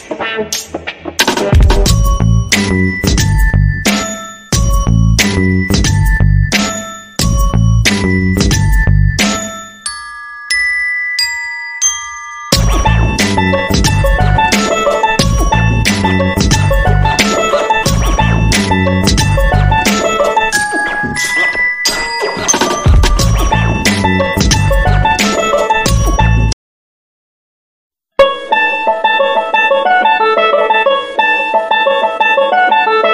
Thank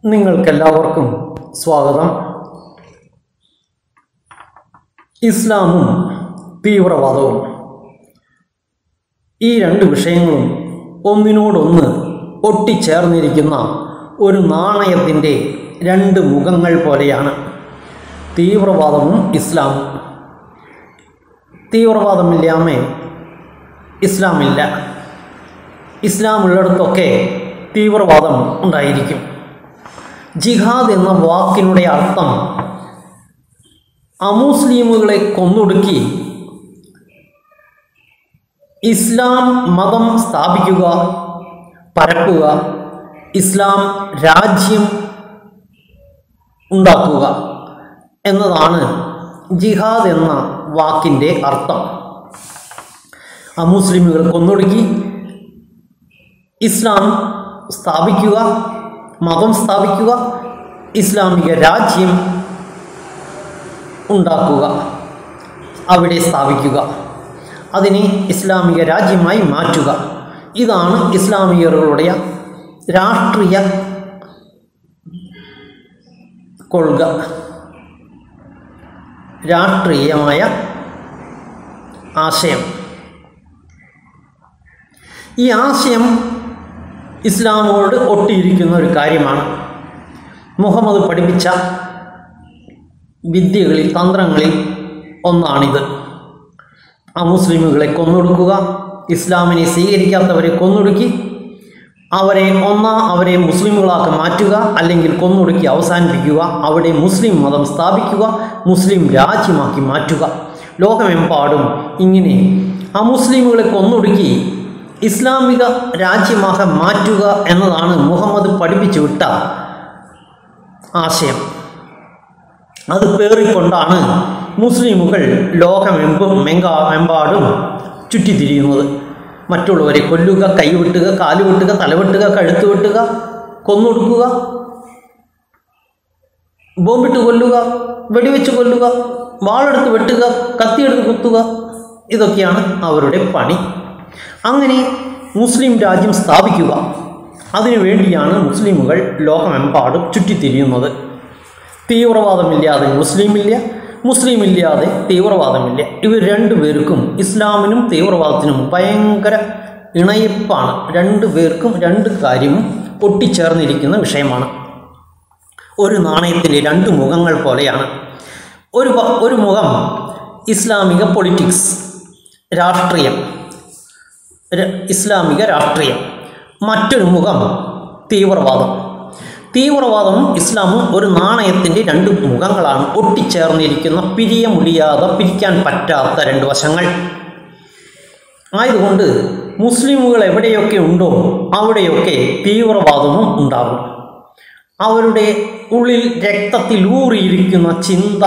നിങ്ങൾക്കെല്ലാവർക്കും സ്വാഗതം ഇസ്ലാമും തീവ്രവാദവും ഈ രണ്ട് വിഷയങ്ങളും ഒന്നിനോടൊന്ന് ഒട്ടിച്ചേർന്നിരിക്കുന്ന ഒരു നാണയത്തിൻ്റെ രണ്ട് മുഖങ്ങൾ പോലെയാണ് തീവ്രവാദവും ഇസ്ലാമും തീവ്രവാദമില്ലാമേ ഇസ്ലാമില്ല ഇസ്ലാം ഉള്ളിടത്തൊക്കെ തീവ്രവാദം ഉണ്ടായിരിക്കും ജിഹാദ് എന്ന വാക്കിനുടെ അർത്ഥം അമുസ്ലിമുകളെ കൊന്നൊടുക്കി ഇസ്ലാം മതം സ്ഥാപിക്കുക പരക്കുക ഇസ്ലാം രാജ്യം ഉണ്ടാക്കുക എന്നതാണ് ജിഹാദ് എന്ന വാക്കിൻ്റെ അർത്ഥം അമുസ്ലിമുകൾ കൊന്നൊടുക്കി ഇസ്ലാം സ്ഥാപിക്കുക മതം സ്ഥാപിക്കുക ഇസ്ലാമിക രാജ്യം ഉണ്ടാക്കുക അവിടെ സ്ഥാപിക്കുക അതിനെ ഇസ്ലാമിക രാജ്യമായി മാറ്റുക ഇതാണ് ഇസ്ലാമിയர்களுடைய രാഷ്ട്രീയ കൊள்ക രാഷ്ട്രീയമായ ആശയം ഈ ആശയം ഇസ്ലാമോട് ഒട്ടിയിരിക്കുന്ന ഒരു കാര്യമാണ് മുഹമ്മദ് പഠിപ്പിച്ച വിദ്യകളിൽ തന്ത്രങ്ങളിൽ ഒന്നാണിത് അമുസ്ലിമുകളെ കൊന്നൊടുക്കുക ഇസ്ലാമിനെ സ്വീകരിക്കാത്തവരെ കൊന്നൊടുക്കി അവരെ ഒന്നാ അവരെ മുസ്ലിമുകളാക്കി മാറ്റുക അല്ലെങ്കിൽ കൊന്നൊടുക്കി അവസാനിപ്പിക്കുക അവിടെ മുസ്ലിം മതം സ്ഥാപിക്കുക മുസ്ലിം രാജ്യമാക്കി മാറ്റുക ലോകമെമ്പാടും ഇങ്ങനെ അമുസ്ലിമുകളെ കൊന്നൊടുക്കി ഇസ്ലാമിക രാജ്യമാക്കി മാറ്റുക എന്നതാണ് മുഹമ്മദ് പഠിപ്പിച്ചു വിട്ട ആശയം അത് പേറിക്കൊണ്ടാണ് മുസ്ലിമുകൾ ലോകമെമ്പും മെങ്കാ മെമ്പാടും ചുറ്റിത്തിരിയുന്നത് മറ്റുള്ളവരെ കൊല്ലുക കൈവെട്ടുക കാല് വെട്ടുക തലവെട്ടുക കഴുത്ത് വെട്ടുക കൊന്നൊടുക്കുക ബോംബിട്ട് കൊല്ലുക വെടിവെച്ച് കൊല്ലുക വാളെടുത്ത് വെട്ടുക കത്തിയെടുത്ത് കുത്തുക ഇതൊക്കെയാണ് അവരുടെ പണി അങ്ങനെ മുസ്ലിം രാജ്യം സ്ഥാപിക്കുക അതിനു വേണ്ടിയാണ് മുസ്ലിമുകൾ ലോകമെമ്പാടും ചുറ്റിത്തിരിയുന്നത് തീവ്രവാദമില്ലാതെ മുസ്ലിമില്ല മുസ്ലിമില്ലാതെ തീവ്രവാദമില്ല ഇവർ രണ്ടുപേർക്കും ഇസ്ലാമിനും തീവ്രവാദത്തിനും ഭയങ്കര ഇണയിപ്പാണ് രണ്ടു പേർക്കും രണ്ട് കാര്യവും ഒട്ടിച്ചേർന്നിരിക്കുന്ന വിഷയമാണ് ഒരു നാണയത്തിൻ്റെ രണ്ട് മുഖങ്ങൾ പോലെയാണ് ഒരു പ- ഒരു മുഖം ഇസ്ലാമിക പൊളിറ്റിക്സ് രാഷ്ട്രീയം ര- ഇസ്ലാമിക രാഷ്ട്രീയം മറ്റൊരു മുഖം തീവ്രവാദം തീവ്രവാദവും ഇസ്ലാമും ഒരു നാണയത്തിൻ്റെ രണ്ട് മുഖങ്ങളാണ് ഒട്ടിച്ചേർന്നിരിക്കുന്ന പിരിയ മുടിയാതെ പിരിക്കാൻ പറ്റാത്ത രണ്ട് വശങ്ങൾ ആയതുകൊണ്ട് മുസ്ലിമുകൾ എവിടെയൊക്കെ ഉണ്ടോ അവിടെയൊക്കെ തീവ്രവാദവും ഉണ്ടാകും അവരുടെ ഉള്ളിൽ രക്തത്തിൽ ഊറിയിരിക്കുന്ന ചിന്ത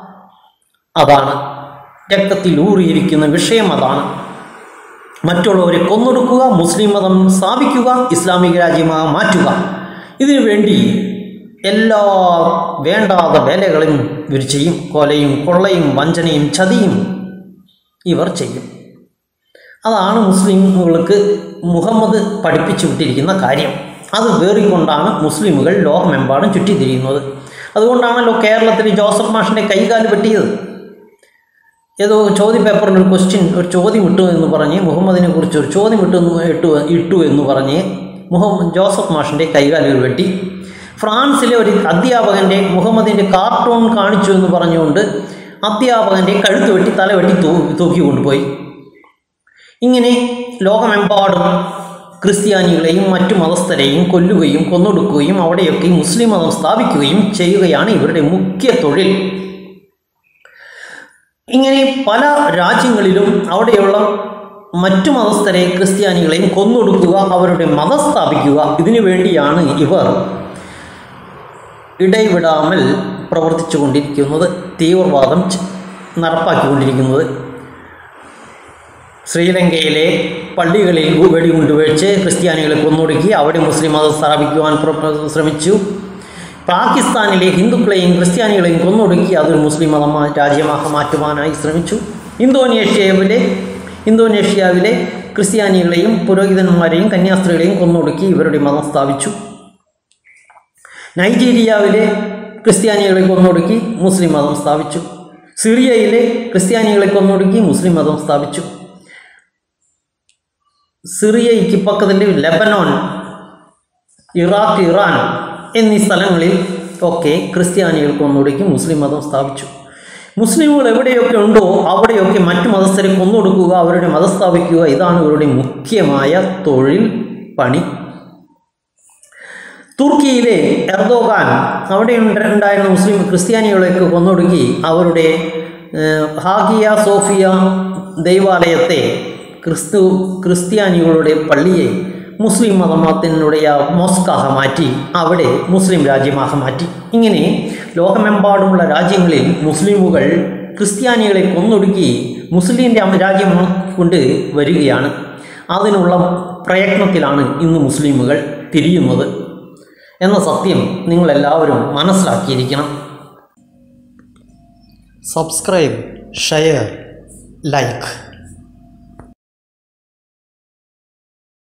അതാണ് രക്തത്തിൽ ഊറിയിരിക്കുന്ന വിഷയം അതാണ് മറ്റുള്ളവരെ കൊന്നൊടുക്കുക മുസ്ലിം മതം സ്ഥാപിക്കുക ഇസ്ലാമിക രാജ്യമായി മാറ്റുക ഇതിനു വേണ്ടി എല്ലാ വേണ്ടാത്ത വേലകളും ഇവർ ചെയ്യും കൊലയും കൊള്ളയും വഞ്ചനയും ചതിയും ഇവർ ചെയ്യും അതാണ് മുസ്ലിമുകൾക്ക് മുഹമ്മദ് പഠിപ്പിച്ചു വിട്ടിരിക്കുന്ന കാര്യം അത് വേറിക്കൊണ്ടാണ് മുസ്ലിമുകൾ ലോകമെമ്പാടും ചുറ്റിത്തിരിയുന്നത് അതുകൊണ്ടാണല്ലോ കേരളത്തിൽ ജോസഫ് മാഷിൻ്റെ കൈകാല് വെട്ടിയത് ഏതോ ചോദ്യ പേപ്പറിൽ ഒരു ക്വസ്റ്റ്യൻ ഒരു ചോദ്യം ഇട്ടു എന്ന് പറഞ്ഞ് മുഹമ്മദിനെ കുറിച്ച് ഒരു ചോദ്യം ഇട്ടു എന്ന് ഇട്ടു ഇട്ടു എന്ന് പറഞ്ഞ് മുഹമ്മദ് ജോസഫ് മാഷിൻ്റെ കൈകാലുകൾ വെട്ടി ഫ്രാൻസിലെ ഒരു അധ്യാപകൻ്റെ മുഹമ്മദിൻ്റെ കാർട്ടൂൺ കാണിച്ചു എന്ന് പറഞ്ഞുകൊണ്ട് അധ്യാപകൻ്റെ കഴുത്ത് വെട്ടി തല വെട്ടി തൂ തൂക്കി കൊണ്ടുപോയി ഇങ്ങനെ ലോകമെമ്പാടും ക്രിസ്ത്യാനികളെയും മറ്റു മതസ്ഥരെയും കൊല്ലുകയും കൊന്നൊടുക്കുകയും അവിടെയൊക്കെ മുസ്ലിം മതം സ്ഥാപിക്കുകയും ചെയ്യുകയാണ് ഇവരുടെ മുഖ്യ തൊഴിൽ ഇങ്ങനെ പല രാജ്യങ്ങളിലും അവിടെയുള്ള മറ്റു മതസ്ഥരെ ക്രിസ്ത്യാനികളെയും കൊന്നൊടുക്കുക അവരുടെ മതം സ്ഥാപിക്കുക ഇതിനു വേണ്ടിയാണ് ഇവർ ഇടയിവിടാമൽ പ്രവർത്തിച്ചു കൊണ്ടിരിക്കുന്നത് തീവ്രവാദം ച- നടപ്പാക്കിക്കൊണ്ടിരിക്കുന്നത് ശ്രീലങ്കയിലെ പള്ളികളിൽ വെടികൊണ്ട് വെച്ച് ക്രിസ്ത്യാനികളെ കൊന്നൊടുക്കി അവിടെ മുസ്ലിം മതം സ്ഥാപിക്കുവാൻ പ്ര- ശ്രമിച്ചു പാകിസ്ഥാനിലെ ഹിന്ദുക്കളെയും ക്രിസ്ത്യാനികളെയും കൊന്നൊടുക്കി അതൊരു മുസ്ലിം മതം രാജ്യമാക്കി മാറ്റുവാനായി ശ്രമിച്ചു ഇന്തോനേഷ്യയിലെ ഇന്തോനേഷ്യാവിലെ ക്രിസ്ത്യാനികളെയും പുരോഹിതന്മാരെയും കന്യാസ്ത്രീകളെയും കൊന്നൊടുക്കി ഇവരുടെ മതം സ്ഥാപിച്ചു നൈജീരിയാവിലെ ക്രിസ്ത്യാനികളെ കൊന്നൊടുക്കി മുസ്ലിം മതം സ്ഥാപിച്ചു സിറിയയിലെ ക്രിസ്ത്യാനികളെ കൊന്നൊടുക്കി മുസ്ലിം മതം സ്ഥാപിച്ചു സിറിയയ്ക്ക് പക്കത്തിൽ ലെബനോൻ ഇറാഖ് ഇറാൻ എന്നീ സ്ഥലങ്ങളിൽ ഒക്കെ ക്രിസ്ത്യാനികൾ കൊന്നൊടുക്കി മുസ്ലിം മതം സ്ഥാപിച്ചു മുസ്ലിമുകൾ എവിടെയൊക്കെ ഉണ്ടോ അവിടെയൊക്കെ മറ്റു മതസ്ഥരെ കൊന്നൊടുക്കുക അവരുടെ മതം സ്ഥാപിക്കുക ഇതാണ് ഇവരുടെ മുഖ്യമായ തൊഴിൽ പണി തുർക്കിയിലെ എർദോഗാൻ അവിടെ ഉണ്ട- ഉണ്ടായിരുന്ന മുസ്ലിം ക്രിസ്ത്യാനികളെയൊക്കെ കൊന്നൊടുക്കി അവരുടെ ഏഹ്, ഹാഗിയ സോഫിയ ദൈവാലയത്തെ ക്രിസ്തു ക്രിസ്ത്യാനികളുടെ പള്ളിയെ മുസ്ലിം മതമത്തിനുடைய മോസ്കാഹ മാറ്റി അവിടെ മുസ്ലിം രാജ്യമാക മാറ്റി ഇങ്ങനെ ലോകമെമ്പാടുമുള്ള രാജ്യങ്ങളിൽ മുസ്ലിമുകൾ ക്രിസ്ത്യാനികളെ കൊന്നൊടുക്കി മുസ്ലിം രാ- രാജ്യം കൊണ്ട് വരികയാണ് അതിനുള്ള പ്രയത്നത്തിലാണ് ഇന്ന് മുസ്ലിമുകൾ തിരിയുന്നത് എന്ന സത്യം നിങ്ങളെല്ലാവരും മനസ്സിലാക്കിയിരിക്കണം സബ്സ്ക്രൈബ് ഷെയർ ലൈക്ക്